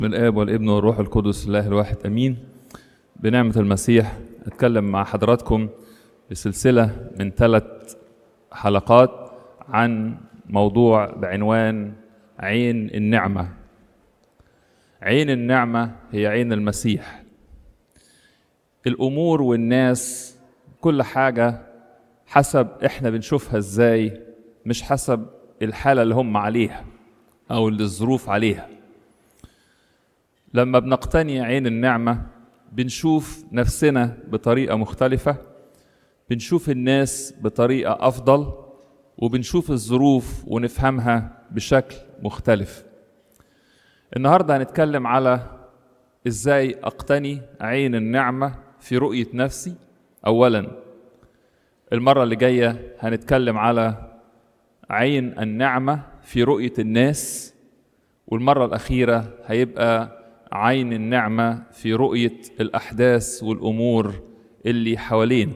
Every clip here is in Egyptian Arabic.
من الآب والابن والروح القدس الله الواحد أمين بنعمة المسيح أتكلم مع حضراتكم بسلسلة من ثلاث حلقات عن موضوع بعنوان عين النعمة عين النعمة هي عين المسيح الأمور والناس كل حاجة حسب إحنا بنشوفها إزاي مش حسب الحالة اللي هم عليها أو اللي الظروف عليها لما بنقتني عين النعمة بنشوف نفسنا بطريقة مختلفة بنشوف الناس بطريقة أفضل وبنشوف الظروف ونفهمها بشكل مختلف النهاردة هنتكلم على إزاي أقتني عين النعمة في رؤية نفسي أولا المرة اللي جاية هنتكلم على عين النعمة في رؤية الناس والمرة الأخيرة هيبقى عين النعمة في رؤية الأحداث والأمور اللي حوالينا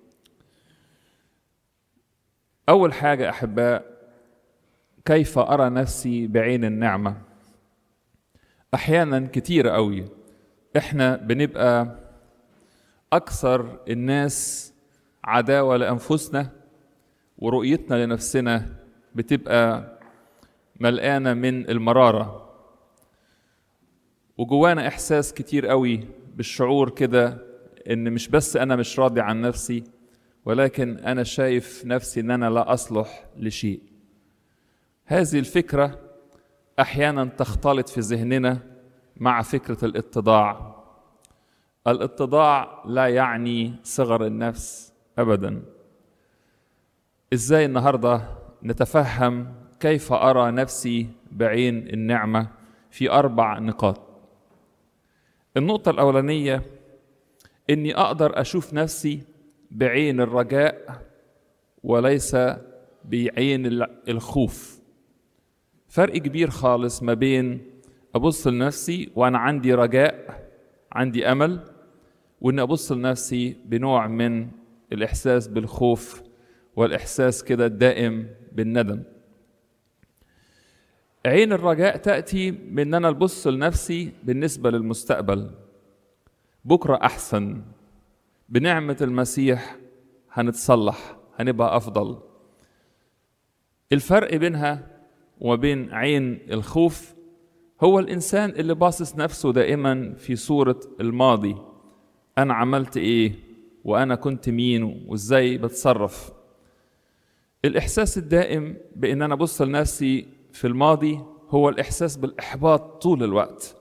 أول حاجة أحباء كيف أرى نفسي بعين النعمة أحيانا كتير قوي إحنا بنبقى أكثر الناس عداوة لأنفسنا ورؤيتنا لنفسنا بتبقى ملقانة من المرارة وجوانا إحساس كتير قوي بالشعور كده إن مش بس أنا مش راضي عن نفسي ولكن أنا شايف نفسي إن أنا لا أصلح لشيء هذه الفكرة أحيانا تختلط في ذهننا مع فكرة الاتضاع الاتضاع لا يعني صغر النفس أبدا إزاي النهاردة نتفهم كيف أرى نفسي بعين النعمة في أربع نقاط النقطة الأولانية إني أقدر أشوف نفسي بعين الرجاء وليس بعين الخوف فرق كبير خالص ما بين أبص لنفسي وأنا عندي رجاء عندي أمل وإني أبص لنفسي بنوع من الإحساس بالخوف والإحساس كده الدائم بالندم عين الرجاء تأتي من أن أنا أبص لنفسي بالنسبة للمستقبل بكرة أحسن بنعمة المسيح هنتصلح هنبقى أفضل الفرق بينها وبين عين الخوف هو الإنسان اللي باصص نفسه دائما في صورة الماضي أنا عملت إيه وأنا كنت مين وإزاي بتصرف الإحساس الدائم بإن أنا أبص لنفسي في الماضي هو الإحساس بالإحباط طول الوقت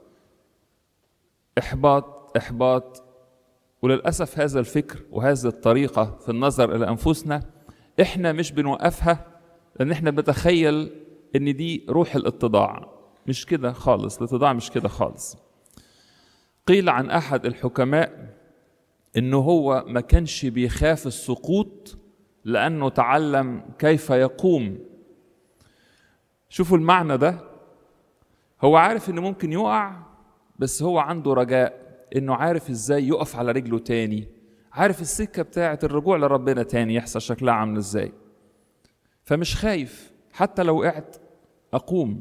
إحباط إحباط وللأسف هذا الفكر وهذه الطريقة في النظر إلى أنفسنا إحنا مش بنوقفها لأن إحنا بنتخيل إن دي روح الاتضاع مش كده خالص الاتضاع مش كده خالص قيل عن أحد الحكماء إنه هو ما كانش بيخاف السقوط لأنه تعلم كيف يقوم شوفوا المعنى ده هو عارف إنه ممكن يقع بس هو عنده رجاء انه عارف ازاي يقف على رجله تاني عارف السكه بتاعه الرجوع لربنا تاني يحصل شكلها عامل ازاي فمش خايف حتى لو وقعت اقوم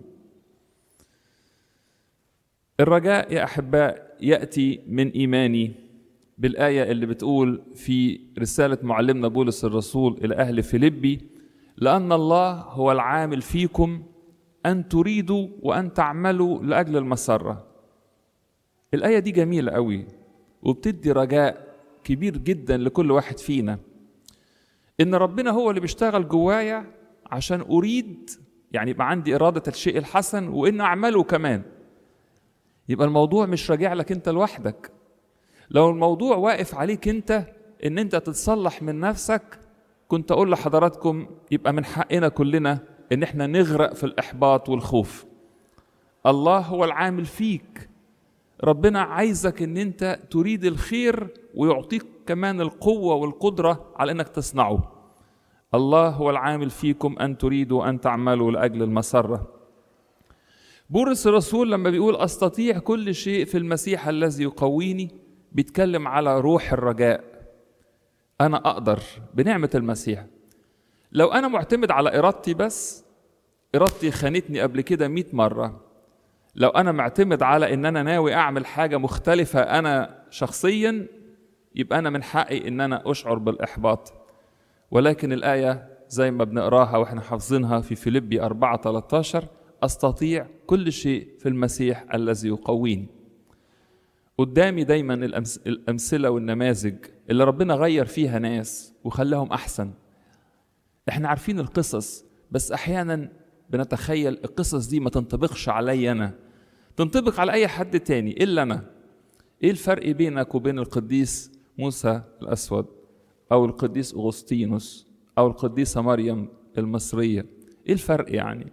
الرجاء يا احباء ياتي من ايماني بالايه اللي بتقول في رساله معلمنا بولس الرسول الى اهل فيليبي لان الله هو العامل فيكم ان تريدوا وان تعملوا لاجل المسره الآية دي جميلة قوي وبتدي رجاء كبير جدا لكل واحد فينا إن ربنا هو اللي بيشتغل جوايا عشان أريد يعني يبقى عندي إرادة الشيء الحسن وإن أعمله كمان يبقى الموضوع مش راجع لك أنت لوحدك لو الموضوع واقف عليك أنت إن أنت تتصلح من نفسك كنت أقول لحضراتكم يبقى من حقنا كلنا إن إحنا نغرق في الإحباط والخوف الله هو العامل فيك ربنا عايزك ان انت تريد الخير ويعطيك كمان القوه والقدره على انك تصنعه الله هو العامل فيكم ان تريدوا ان تعملوا لاجل المسره بولس الرسول لما بيقول استطيع كل شيء في المسيح الذي يقويني بيتكلم على روح الرجاء انا اقدر بنعمه المسيح لو انا معتمد على ارادتي بس ارادتي خانتني قبل كده مئة مره لو انا معتمد على ان انا ناوي اعمل حاجه مختلفه انا شخصيا يبقى انا من حقي ان انا اشعر بالاحباط ولكن الايه زي ما بنقراها واحنا حافظينها في فيليبي 4 13 استطيع كل شيء في المسيح الذي يقويني قدامي دايما الأمس... الامثله والنماذج اللي ربنا غير فيها ناس وخلاهم احسن احنا عارفين القصص بس احيانا بنتخيل القصص دي ما تنطبقش علي انا تنطبق على اي حد تاني الا انا ايه الفرق بينك وبين القديس موسى الاسود او القديس اغسطينوس او القديسه مريم المصريه ايه الفرق يعني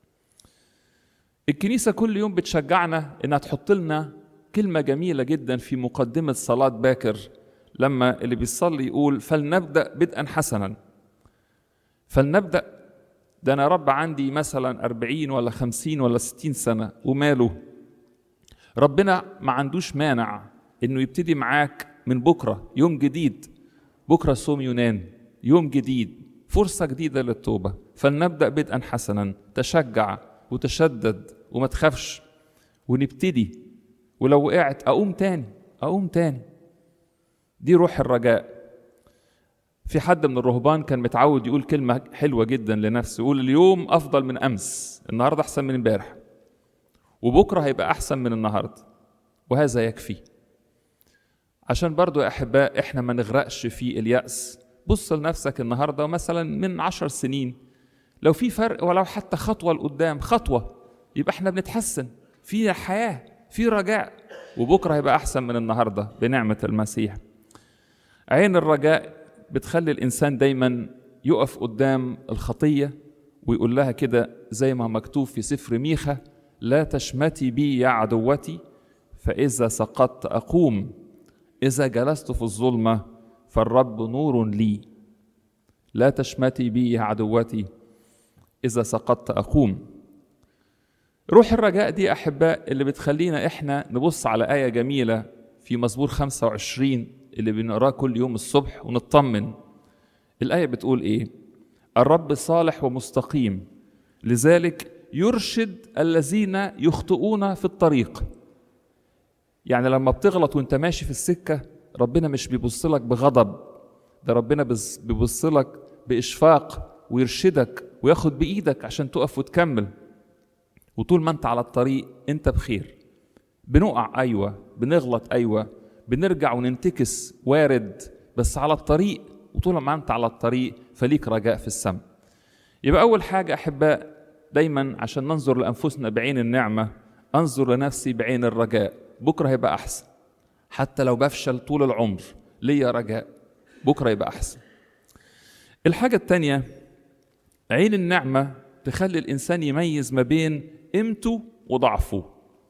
الكنيسه كل يوم بتشجعنا انها تحط لنا كلمه جميله جدا في مقدمه صلاه باكر لما اللي بيصلي يقول فلنبدا بدءا حسنا فلنبدا ده انا رب عندي مثلا أربعين ولا خمسين ولا ستين سنه وماله ربنا ما عندوش مانع انه يبتدي معاك من بكره يوم جديد بكره صوم يونان يوم جديد فرصه جديده للتوبه فلنبدا بدءا حسنا تشجع وتشدد وما تخافش ونبتدي ولو وقعت اقوم تاني اقوم تاني دي روح الرجاء في حد من الرهبان كان متعود يقول كلمة حلوة جدا لنفسه يقول اليوم أفضل من أمس النهاردة أحسن من امبارح وبكرة هيبقى أحسن من النهاردة وهذا يكفي عشان برضو يا أحباء إحنا ما نغرقش في اليأس بص لنفسك النهاردة مثلا من عشر سنين لو في فرق ولو حتى خطوة لقدام خطوة يبقى إحنا بنتحسن في حياة في رجاء وبكرة هيبقى أحسن من النهاردة بنعمة المسيح عين الرجاء بتخلي الإنسان دايما يقف قدام الخطية ويقول لها كده زي ما مكتوب في سفر ميخا لا تشمتي بي يا عدوتي فإذا سقطت أقوم إذا جلست في الظلمة فالرب نور لي لا تشمتي بي يا عدوتي إذا سقطت أقوم روح الرجاء دي أحباء اللي بتخلينا إحنا نبص على آية جميلة في مزمور 25 اللي بنقراه كل يوم الصبح ونطمن الآية بتقول إيه؟ الرب صالح ومستقيم لذلك يرشد الذين يخطئون في الطريق يعني لما بتغلط وانت ماشي في السكة ربنا مش بيبص لك بغضب ده ربنا بيبص لك بإشفاق ويرشدك وياخد بإيدك عشان تقف وتكمل وطول ما انت على الطريق انت بخير بنقع أيوة بنغلط أيوة بنرجع وننتكس وارد بس على الطريق وطول ما انت على الطريق فليك رجاء في السماء يبقى اول حاجه احباء دايما عشان ننظر لانفسنا بعين النعمه انظر لنفسي بعين الرجاء بكره هيبقى احسن حتى لو بفشل طول العمر ليا رجاء بكره يبقى احسن الحاجه الثانيه عين النعمه تخلي الانسان يميز ما بين قيمته وضعفه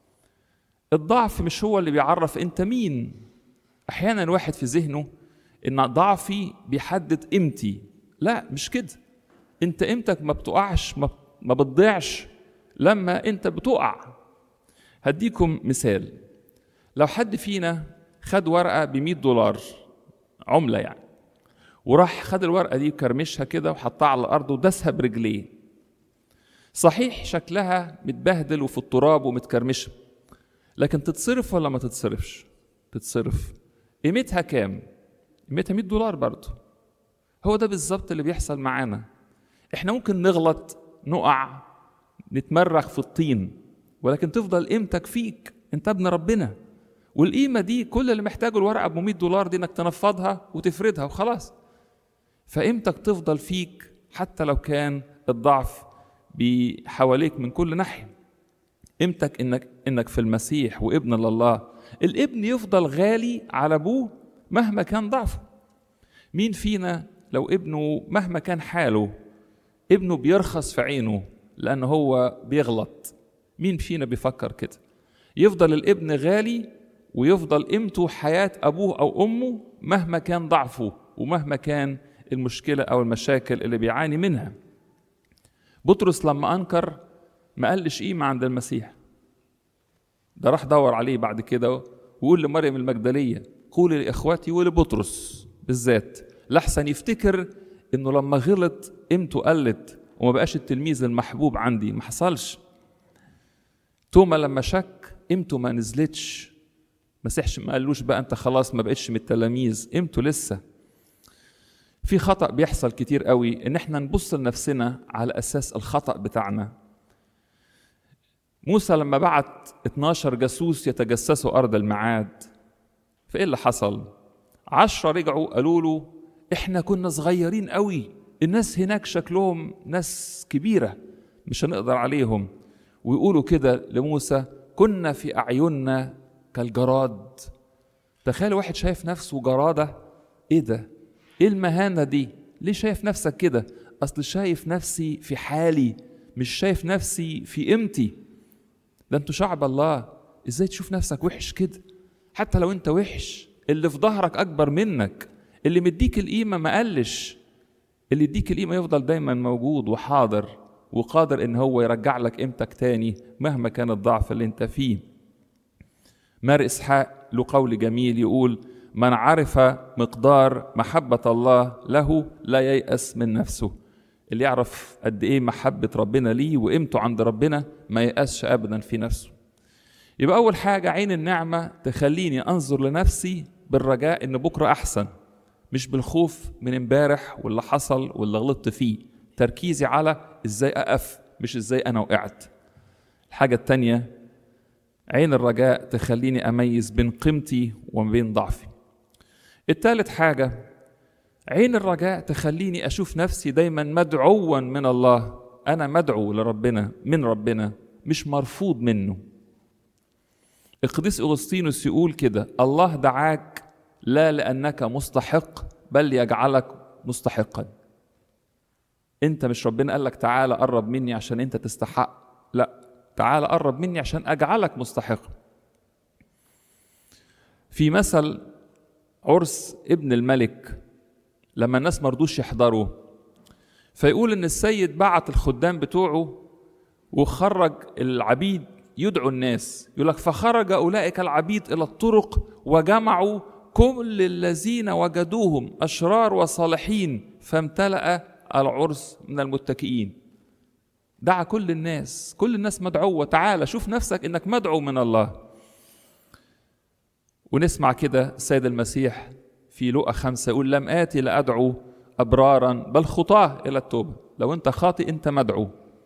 الضعف مش هو اللي بيعرف انت مين احيانا الواحد في ذهنه ان ضعفي بيحدد قيمتي لا مش كده انت قيمتك ما بتقعش ما, ما بتضيعش لما انت بتقع هديكم مثال لو حد فينا خد ورقه ب 100 دولار عمله يعني وراح خد الورقه دي كرمشها كده وحطها على الارض وداسها برجليه صحيح شكلها متبهدل وفي التراب ومتكرمشه لكن تتصرف ولا ما تتصرفش تتصرف قيمتها كام قيمتها 100 دولار برضه هو ده بالظبط اللي بيحصل معانا احنا ممكن نغلط نقع نتمرغ في الطين ولكن تفضل قيمتك فيك انت ابن ربنا والقيمه دي كل اللي محتاجه الورقه ب 100 دولار دي انك تنفضها وتفردها وخلاص فقيمتك تفضل فيك حتى لو كان الضعف حواليك من كل ناحيه قيمتك انك انك في المسيح وابن لله الابن يفضل غالي على ابوه مهما كان ضعفه مين فينا لو ابنه مهما كان حاله ابنه بيرخص في عينه لأن هو بيغلط مين فينا بيفكر كده يفضل الابن غالي ويفضل قيمته حياة أبوه أو أمه مهما كان ضعفه ومهما كان المشكلة أو المشاكل اللي بيعاني منها بطرس لما أنكر ما قالش قيمة عند المسيح ده راح دور عليه بعد كده ويقول لمريم المجدلية قولي لإخواتي ولبطرس بالذات لحسن يفتكر إنه لما غلط قيمته قلت وما بقاش التلميذ المحبوب عندي ما حصلش توما لما شك قيمته ما نزلتش مسيحش ما قالوش بقى انت خلاص ما بقتش من التلاميذ قيمته لسه في خطأ بيحصل كتير قوي ان احنا نبص لنفسنا على اساس الخطأ بتاعنا موسى لما بعت 12 جاسوس يتجسسوا ارض الميعاد فايه اللي حصل عشرة رجعوا قالوا له احنا كنا صغيرين قوي الناس هناك شكلهم ناس كبيرة مش هنقدر عليهم ويقولوا كده لموسى كنا في أعيننا كالجراد تخيل واحد شايف نفسه جرادة ايه ده ايه المهانة دي ليه شايف نفسك كده اصل شايف نفسي في حالي مش شايف نفسي في قيمتي ده انتوا شعب الله ازاي تشوف نفسك وحش كده حتى لو انت وحش اللي في ظهرك اكبر منك اللي مديك القيمه ما قلش اللي يديك القيمه يفضل دايما موجود وحاضر وقادر ان هو يرجع لك قيمتك تاني مهما كان الضعف اللي انت فيه مار اسحاق له قول جميل يقول من عرف مقدار محبة الله له لا ييأس من نفسه اللي يعرف قد ايه محبة ربنا ليه وقيمته عند ربنا ما ييأسش ابدا في نفسه يبقى أول حاجة عين النعمة تخليني أنظر لنفسي بالرجاء إن بكرة أحسن مش بالخوف من امبارح واللي حصل واللي غلطت فيه تركيزي على إزاي أقف مش إزاي أنا وقعت الحاجة التانية عين الرجاء تخليني أميز بين قيمتي وبين ضعفي التالت حاجة عين الرجاء تخليني أشوف نفسي دايما مدعوا من الله أنا مدعو لربنا من ربنا مش مرفوض منه القديس أغسطينوس يقول كده الله دعاك لا لأنك مستحق بل يجعلك مستحقا انت مش ربنا قال لك تعالى قرب مني عشان انت تستحق لا تعالى قرب مني عشان اجعلك مستحق في مثل عرس ابن الملك لما الناس مرضوش يحضروا فيقول ان السيد بعت الخدام بتوعه وخرج العبيد يدعو الناس يقول لك فخرج اولئك العبيد الى الطرق وجمعوا كل الذين وجدوهم اشرار وصالحين فامتلأ العرس من المتكئين دعا كل الناس كل الناس مدعوة تعالى شوف نفسك انك مدعو من الله ونسمع كده السيد المسيح في لقا خمسة يقول لم آتي لأدعو أبرارا بل خطاة إلى التوبة لو أنت خاطئ أنت مدعو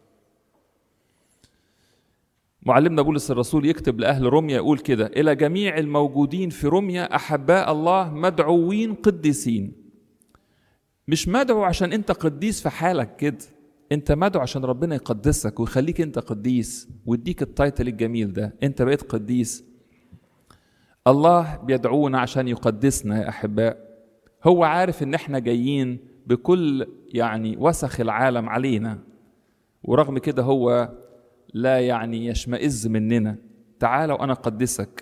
معلمنا بولس الرسول يكتب لأهل روميا يقول كده إلى جميع الموجودين في روميا أحباء الله مدعوين قديسين مش مدعو عشان أنت قديس في حالك كده أنت مدعو عشان ربنا يقدسك ويخليك أنت قديس ويديك التايتل الجميل ده أنت بقيت قديس الله بيدعونا عشان يقدسنا يا أحباء هو عارف إن إحنا جايين بكل يعني وسخ العالم علينا ورغم كده هو لا يعني يشمئز مننا تعال وأنا أقدسك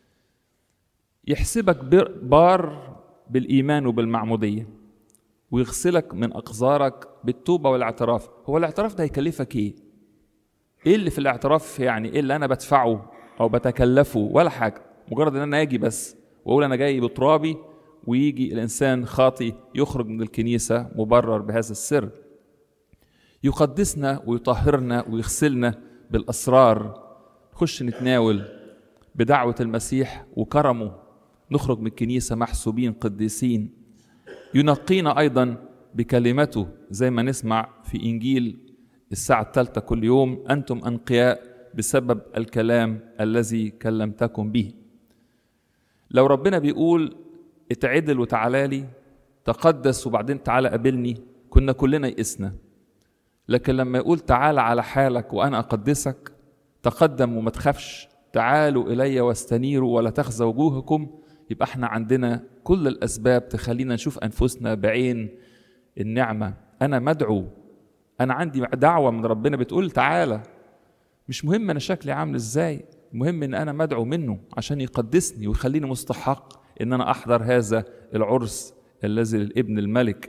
يحسبك بار بالإيمان وبالمعمودية ويغسلك من أقذارك بالتوبة والاعتراف هو الاعتراف ده هيكلفك إيه؟ إيه اللي في الاعتراف يعني إيه اللي أنا بدفعه أو بتكلفه ولا حاجة مجرد إن أنا أجي بس وأقول أنا جاي بترابي ويجي الإنسان خاطي يخرج من الكنيسة مبرر بهذا السر يقدسنا ويطهرنا ويغسلنا بالأسرار نخش نتناول بدعوة المسيح وكرمه نخرج من الكنيسة محسوبين قديسين ينقينا أيضا بكلمته زي ما نسمع في إنجيل الساعة الثالثة كل يوم أنتم أنقياء بسبب الكلام الذي كلمتكم به لو ربنا بيقول اتعدل وتعالى لي تقدس وبعدين تعالى قابلني كنا كلنا يئسنا لكن لما يقول تعالى على حالك وانا اقدسك تقدم وما تخافش تعالوا الي واستنيروا ولا تخزى وجوهكم يبقى احنا عندنا كل الاسباب تخلينا نشوف انفسنا بعين النعمه انا مدعو انا عندي دعوه من ربنا بتقول تعالى مش مهم انا شكلي عامل ازاي المهم ان انا مدعو منه عشان يقدسني ويخليني مستحق ان انا احضر هذا العرس الذي للابن الملك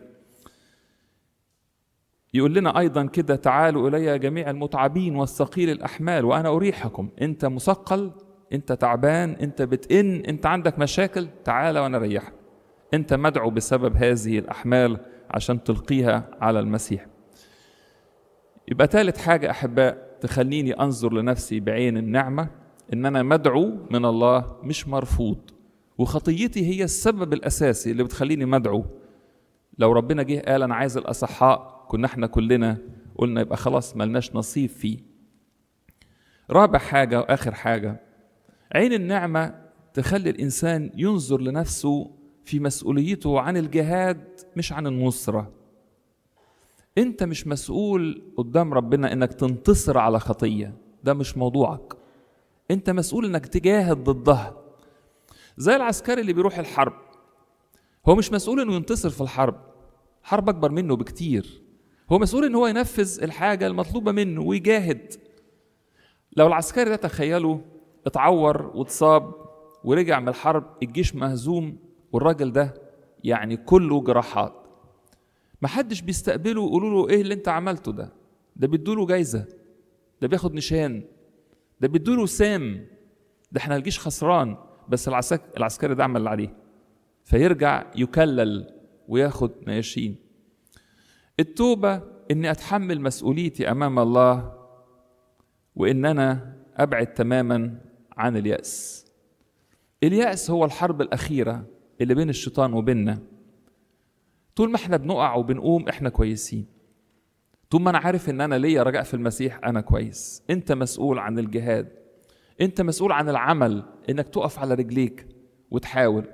يقول لنا ايضا كده تعالوا الي جميع المتعبين والثقيل الاحمال وانا اريحكم انت مثقل انت تعبان انت بتئن انت عندك مشاكل تعال وانا اريحك انت مدعو بسبب هذه الاحمال عشان تلقيها على المسيح يبقى ثالث حاجه احباء تخليني انظر لنفسي بعين النعمه ان انا مدعو من الله مش مرفوض وخطيتي هي السبب الاساسي اللي بتخليني مدعو لو ربنا جه قال انا عايز الاصحاء كنا احنا كلنا قلنا يبقى خلاص ملناش نصيب فيه رابع حاجه واخر حاجه عين النعمه تخلي الانسان ينظر لنفسه في مسؤوليته عن الجهاد مش عن النصره انت مش مسؤول قدام ربنا انك تنتصر على خطيه ده مش موضوعك انت مسؤول انك تجاهد ضدها زي العسكري اللي بيروح الحرب هو مش مسؤول انه ينتصر في الحرب حرب اكبر منه بكتير هو مسؤول ان هو ينفذ الحاجه المطلوبه منه ويجاهد لو العسكري ده تخيلوا اتعور واتصاب ورجع من الحرب الجيش مهزوم والراجل ده يعني كله جراحات محدش بيستقبله ويقولوا له ايه اللي انت عملته ده ده بيدوله جايزه ده بياخد نشان ده بيدوله سام ده احنا الجيش خسران بس العسك... العسكري ده عمل اللي عليه فيرجع يكلل وياخد نياشين التوبه اني اتحمل مسؤوليتي امام الله وان انا ابعد تماما عن الياس الياس هو الحرب الاخيره اللي بين الشيطان وبيننا طول ما احنا بنقع وبنقوم احنا كويسين طول ما انا عارف ان انا ليا رجاء في المسيح انا كويس انت مسؤول عن الجهاد انت مسؤول عن العمل انك تقف على رجليك وتحاول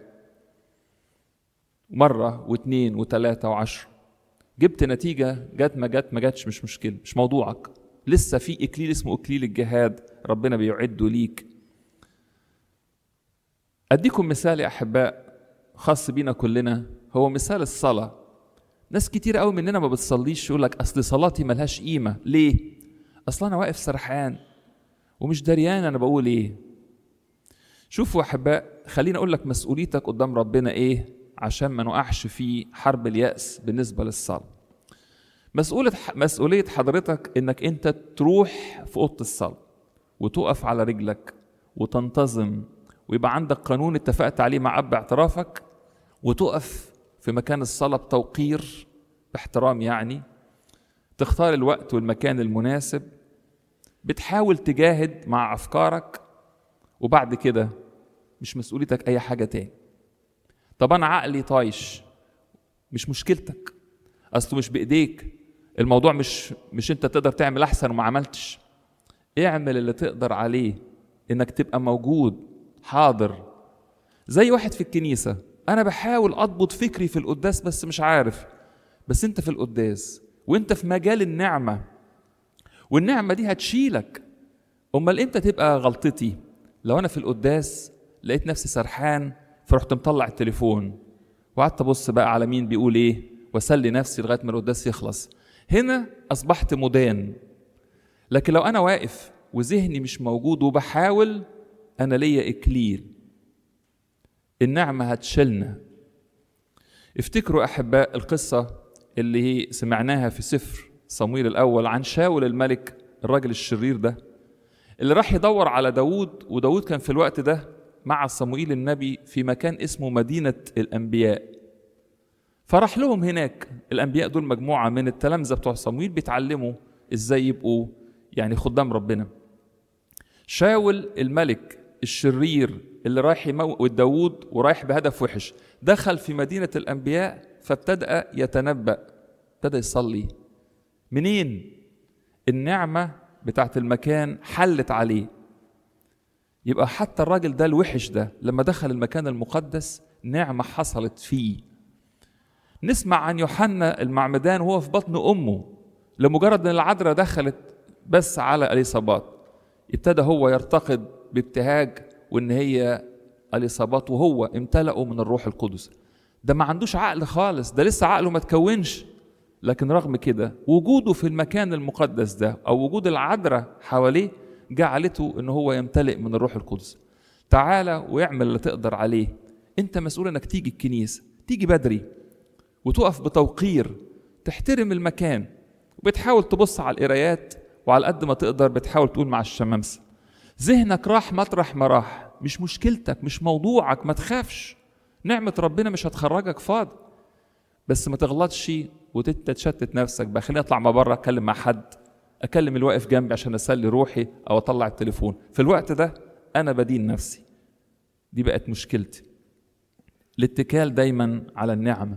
مرة واثنين وثلاثة وعشرة جبت نتيجة جت ما جت ما جتش مش مشكلة مش موضوعك لسه في إكليل اسمه إكليل الجهاد ربنا بيعده ليك أديكم مثال يا أحباء خاص بينا كلنا هو مثال الصلاة ناس كتير قوي مننا ما بتصليش يقول لك أصل صلاتي ملهاش قيمة ليه؟ أصل أنا واقف سرحان ومش دريان أنا بقول إيه شوفوا يا أحباء خليني أقول لك مسؤوليتك قدام ربنا إيه عشان ما نقعش في حرب اليأس بالنسبة للصلاة مسؤولية مسؤولية حضرتك إنك أنت تروح في أوضة الصلاة وتقف على رجلك وتنتظم ويبقى عندك قانون اتفقت عليه مع أب اعترافك وتقف في مكان الصلاة بتوقير باحترام يعني تختار الوقت والمكان المناسب بتحاول تجاهد مع أفكارك وبعد كده مش مسؤوليتك أي حاجة تاني طب أنا عقلي طايش مش مشكلتك أصله مش بإيديك الموضوع مش مش أنت تقدر تعمل أحسن وما عملتش اعمل اللي تقدر عليه إنك تبقى موجود حاضر زي واحد في الكنيسة أنا بحاول أضبط فكري في القداس بس مش عارف بس أنت في القداس وأنت في مجال النعمة والنعمة دي هتشيلك أمال إمتى تبقى غلطتي لو أنا في القداس لقيت نفسي سرحان فرحت مطلع التليفون وقعدت أبص بقى على مين بيقول إيه وأسلي نفسي لغاية ما القداس يخلص هنا أصبحت مدان لكن لو أنا واقف وذهني مش موجود وبحاول أنا ليا إكليل النعمة هتشيلنا افتكروا أحباء القصة اللي هي سمعناها في سفر صمويل الأول عن شاول الملك الراجل الشرير ده اللي راح يدور على داود وداود كان في الوقت ده مع صموئيل النبي في مكان اسمه مدينة الأنبياء فراح لهم هناك الأنبياء دول مجموعة من التلامذة بتوع صموئيل بيتعلموا إزاي يبقوا يعني خدام ربنا شاول الملك الشرير اللي رايح يموت داود ورايح بهدف وحش دخل في مدينة الأنبياء فابتدأ يتنبأ ابتدى يصلي منين النعمة بتاعت المكان حلت عليه يبقى حتى الراجل ده الوحش ده لما دخل المكان المقدس نعمة حصلت فيه نسمع عن يوحنا المعمدان وهو في بطن أمه لمجرد أن العذراء دخلت بس على اليصابات ابتدى هو يرتقد بابتهاج وان هي اليصابات وهو امتلأوا من الروح القدس ده ما عندوش عقل خالص ده لسه عقله ما تكونش لكن رغم كده وجوده في المكان المقدس ده او وجود العذراء حواليه جعلته ان هو يمتلئ من الروح القدس تعالى واعمل اللي تقدر عليه انت مسؤول انك تيجي الكنيسه تيجي بدري وتقف بتوقير تحترم المكان وبتحاول تبص على القرايات وعلى قد ما تقدر بتحاول تقول مع الشمامسه ذهنك راح مطرح ما راح مش مشكلتك مش موضوعك ما تخافش نعمة ربنا مش هتخرجك فاضي بس ما تغلطش وتتشتت نفسك بقى خليني اطلع ما بره اتكلم مع حد اكلم الواقف جنبي عشان اسلي روحي او اطلع التليفون في الوقت ده انا بدين نفسي دي بقت مشكلتي الاتكال دايما على النعمه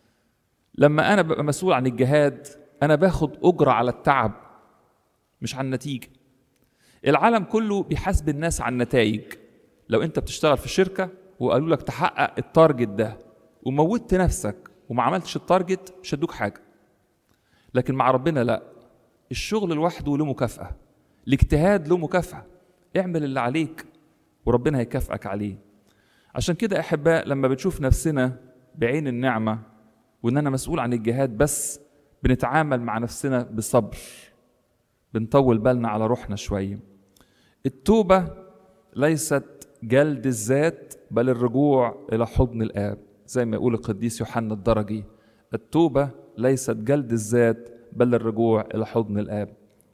لما انا ببقى مسؤول عن الجهاد انا باخد اجره على التعب مش على النتيجه العالم كله بيحاسب الناس على النتائج لو انت بتشتغل في شركه وقالوا لك تحقق التارجت ده وموتت نفسك وما عملتش التارجت مش هدوك حاجه لكن مع ربنا لا الشغل لوحده له مكافاه الاجتهاد له مكافاه اعمل اللي عليك وربنا هيكافئك عليه عشان كده احباء لما بتشوف نفسنا بعين النعمه وان انا مسؤول عن الجهاد بس بنتعامل مع نفسنا بصبر بنطول بالنا على روحنا شويه التوبه ليست جلد الذات بل الرجوع الى حضن الاب زي ما يقول القديس يوحنا الدرجي التوبه ليست جلد الذات بل الرجوع الى حضن الاب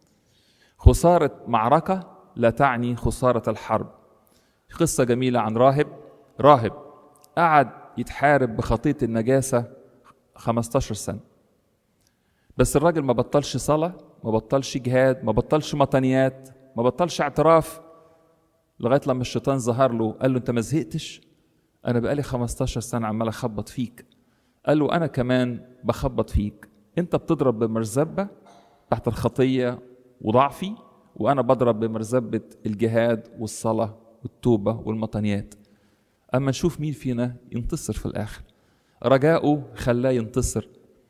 خساره معركه لا تعني خساره الحرب قصه جميله عن راهب راهب قعد يتحارب بخطيه النجاسه 15 سنه بس الراجل ما بطلش صلاه ما بطلش جهاد ما بطلش مطنيات ما بطلش اعتراف لغايه لما الشيطان ظهر له قال له انت ما زهقتش انا بقالي 15 سنه عمال اخبط فيك قال له انا كمان بخبط فيك انت بتضرب بمرزبه تحت الخطيه وضعفي وانا بضرب بمرزبه الجهاد والصلاه والتوبه والمطنيات اما نشوف مين فينا ينتصر في الاخر رجاؤه خلاه ينتصر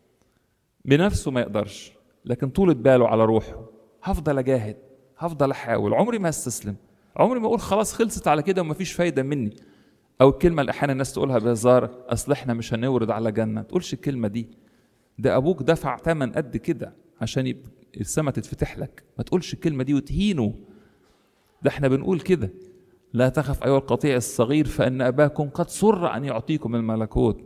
بنفسه ما يقدرش لكن طولة باله على روحه هفضل اجاهد هفضل احاول عمري ما استسلم عمري ما اقول خلاص خلصت على كده ومفيش فايده مني او الكلمه اللي احيانا الناس تقولها بهزار اصل احنا مش هنورد على جنه تقولش الكلمه دي ده ابوك دفع ثمن قد كده عشان يب... السما تتفتح لك ما تقولش الكلمه دي وتهينه ده احنا بنقول كده لا تخف ايها القطيع الصغير فان اباكم قد سر ان يعطيكم الملكوت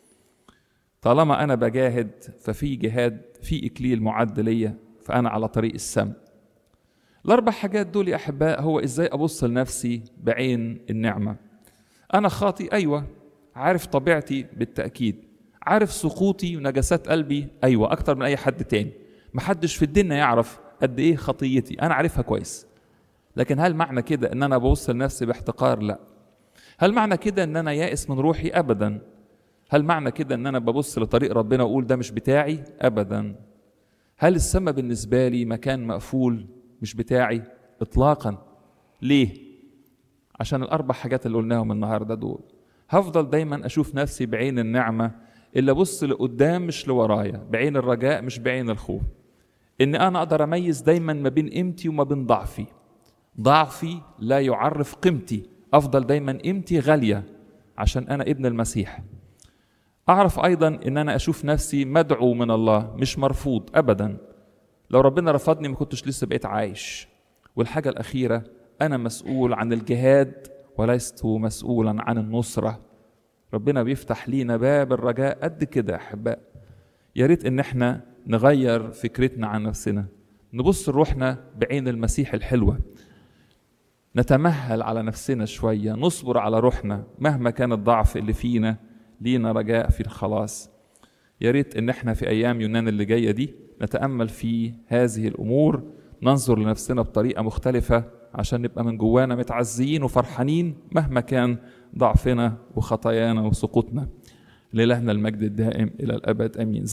طالما انا بجاهد ففي جهاد في اكليل معد ليا فانا على طريق السم الاربع حاجات دول يا احباء هو ازاي ابص لنفسي بعين النعمه انا خاطي ايوه عارف طبيعتي بالتاكيد عارف سقوطي ونجاسات قلبي ايوه اكتر من اي حد تاني محدش في الدنيا يعرف قد ايه خطيتي انا عارفها كويس لكن هل معنى كده ان انا ببص لنفسي باحتقار لا هل معنى كده ان انا يائس من روحي ابدا هل معنى كده ان انا ببص لطريق ربنا واقول ده مش بتاعي ابدا هل السماء بالنسبه لي مكان مقفول مش بتاعي اطلاقا ليه عشان الاربع حاجات اللي قلناهم النهارده دول هفضل دايما اشوف نفسي بعين النعمه اللي ابص لقدام مش لورايا بعين الرجاء مش بعين الخوف ان انا اقدر اميز دايما ما بين قيمتي وما بين ضعفي ضعفي لا يعرف قيمتي افضل دايما قيمتي غاليه عشان انا ابن المسيح اعرف ايضا ان انا اشوف نفسي مدعو من الله مش مرفوض ابدا لو ربنا رفضني ما كنتش لسه بقيت عايش والحاجه الاخيره انا مسؤول عن الجهاد ولست مسؤولا عن النصره ربنا بيفتح لينا باب الرجاء قد كده يا احباء يا ريت ان احنا نغير فكرتنا عن نفسنا نبص لروحنا بعين المسيح الحلوه نتمهل على نفسنا شويه نصبر على روحنا مهما كان الضعف اللي فينا لينا رجاء في الخلاص يا ريت ان احنا في ايام يونان اللي جايه دي نتامل في هذه الامور ننظر لنفسنا بطريقه مختلفه عشان نبقى من جوانا متعزيين وفرحانين مهما كان ضعفنا وخطايانا وسقوطنا لإلهنا المجد الدائم الى الابد امين